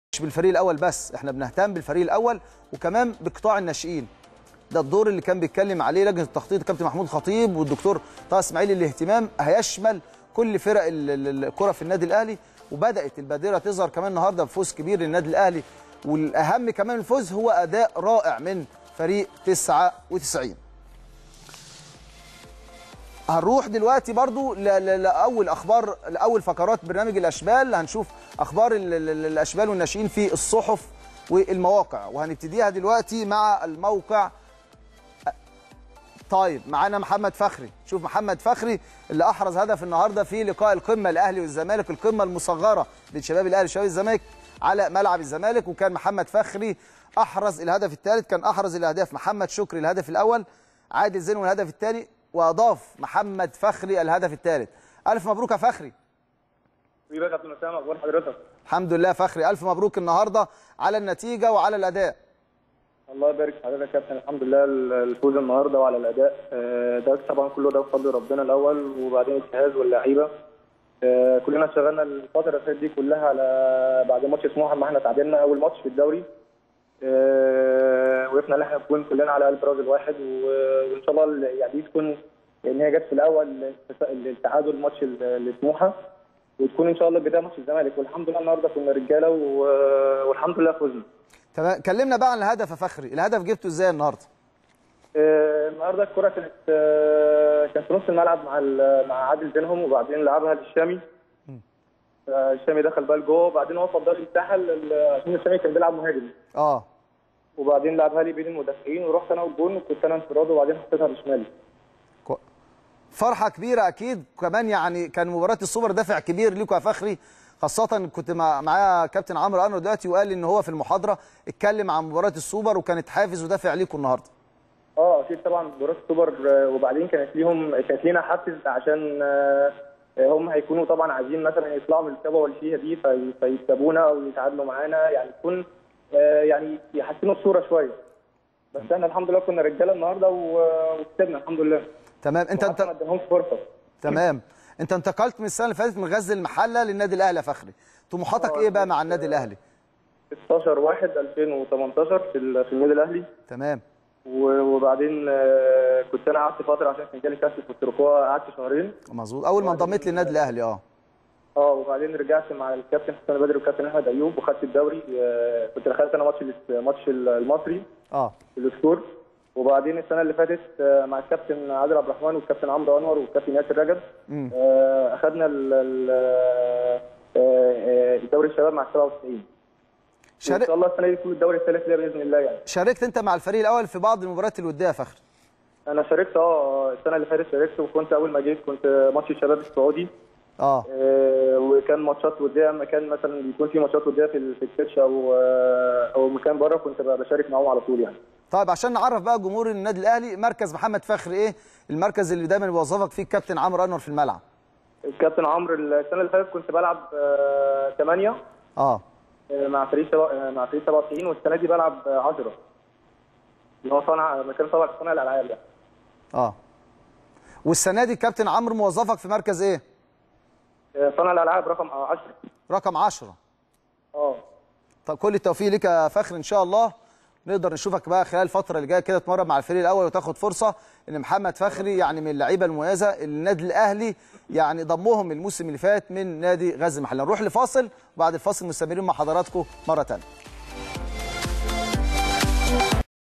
مش بالفريق الاول بس احنا بنهتم بالفريق الاول وكمان بقطاع الناشئين ده الدور اللي كان بيتكلم عليه لجنه التخطيط الكابتن محمود خطيب والدكتور طه اسماعيل الاهتمام هيشمل كل فرق ال- ال- الكره في النادي الاهلي وبدات البادره تظهر كمان النهارده بفوز كبير للنادي الاهلي والاهم كمان الفوز هو اداء رائع من فريق 99 هنروح دلوقتي برضو ل- ل- لاول اخبار لاول فقرات برنامج الاشبال هنشوف اخبار ال- ال- ال- الاشبال والناشئين في الصحف والمواقع وهنبتديها دلوقتي مع الموقع طيب معانا محمد فخري شوف محمد فخري اللي احرز هدف النهارده في لقاء القمه الاهلي والزمالك القمه المصغره للشباب الاهلي وشباب الزمالك على ملعب الزمالك وكان محمد فخري احرز الهدف الثالث كان احرز الاهداف محمد شكري الهدف الاول عادل زين الهدف الثاني واضاف محمد فخري الهدف الثالث الف مبروك يا فخري حبيبي يا كابتن اسامه اخبار حضرتك الحمد لله فخري الف مبروك النهارده على النتيجه وعلى الاداء الله يبارك في حضرتك يا كابتن الحمد لله الفوز النهارده وعلى الاداء آه، ده طبعا كله ده بفضل ربنا الاول وبعدين الجهاز واللعيبه آه، كلنا اشتغلنا الفتره اللي فاتت دي كلها على بعد ماتش سموحه ما احنا تعادلنا اول ماتش في الدوري آه، وقفنا ان احنا نكون كلنا على قلب راجل واحد و- وان شاء الله يعني دي تكون ان هي جت في الاول التعادل ماتش لسموحه وتكون ان شاء الله بدايه ماتش الزمالك والحمد لله النهارده كنا رجاله و- والحمد لله فزنا تمام كلمنا بقى عن الهدف يا فخري الهدف جبته ازاي النهارده آه، النهارده الكره كانت آه، كانت في نص الملعب مع ال- مع عادل بينهم وبعدين لعبها للشامي آه، الشامي دخل بقى لجوه وبعدين هو فضل المساحه لل- عشان الشامي كان بيلعب مهاجم اه وبعدين لعبها لي بين المدافعين ورحت انا والجون وكنت انا انفراد وبعدين حطيتها بشمالي كو- فرحه كبيره اكيد كمان يعني كان مباراه السوبر دافع كبير ليكوا يا فخري خاصة كنت مع معايا كابتن عمرو انور دلوقتي وقال ان هو في المحاضرة اتكلم عن مباراة السوبر وكانت حافز ودافع ليكوا النهارده. اه اكيد طبعا مباراه السوبر آه، وبعدين كانت ليهم كانت لينا حافز عشان آه، هم هيكونوا طبعا عايزين مثلا يطلعوا من الكبوه اللي فيها دي في- فيكسبونا او يتعادلوا معانا يعني تكون آه، يعني يحسنوا الصوره شويه بس احنا الحمد لله كنا رجاله النهارده و- وكسبنا الحمد لله تمام انت وحتى ما انت اديناهمش فرصه تمام انت انتقلت من السنة اللي فاتت من غزل المحلة للنادي الاهلي يا فخري. طموحاتك آه، ايه بقى مع النادي الاهلي؟ 16 1 2018 في ال- في النادي الاهلي تمام و- وبعدين آه، كنت انا قعدت فتره عشان كان جالي كاس في التركوه قعدت شهرين مظبوط اول ما انضميت للنادي الاهلي اه اه وبعدين رجعت مع الكابتن حسام بدري والكابتن احمد ايوب وخدت الدوري آه، كنت دخلت انا ماتش ماتش المصري اه في الاسكور وبعدين السنه اللي فاتت آه، مع الكابتن عادل عبد الرحمن والكابتن عمرو انور والكابتن ياسر رجب مم. آه، اخذنا ال- ال- آه، آه، دوري الشباب مع 97 ان شارك شاء الله السنه دي يكون الدوري الثالث ليا باذن الله يعني شاركت انت مع الفريق الاول في بعض المباريات الودية يا فخري. انا شاركت اه السنه اللي فاتت شاركت وكنت اول ما جيت كنت ماتش الشباب السعودي اه آه، وكان ماتشات وديه مكان مثلا بيكون في ماتشات وديه في ال- في التتش او آه، او مكان بره كنت بقى بشارك معاهم على طول يعني طيب عشان نعرف بقى جمهور النادي الاهلي مركز محمد فخري ايه المركز اللي دايما بيوظفك فيه الكابتن عمرو انور في الملعب الكابتن عمرو السنه اللي فاتت كنت بلعب 8 اه مع فريق سبا- آه، مع فريق 97 والسنه دي بلعب 10 اللي هو صانع مكان صانع صانع الالعاب يعني اه والسنه دي الكابتن عمرو موظفك في مركز ايه آه، صانع الالعاب رقم 10 رقم 10 اه طب كل التوفيق ليك يا فخر ان شاء الله نقدر نشوفك بقى خلال الفتره اللي جايه كده تمرن مع الفريق الاول وتاخد فرصه ان محمد فخري يعني من اللعيبه المميزه اللي النادي الاهلي يعني ضمهم الموسم اللي فات من نادي غزل المحله نروح لفاصل وبعد الفاصل مستمرين مع حضراتكم مره ثانيه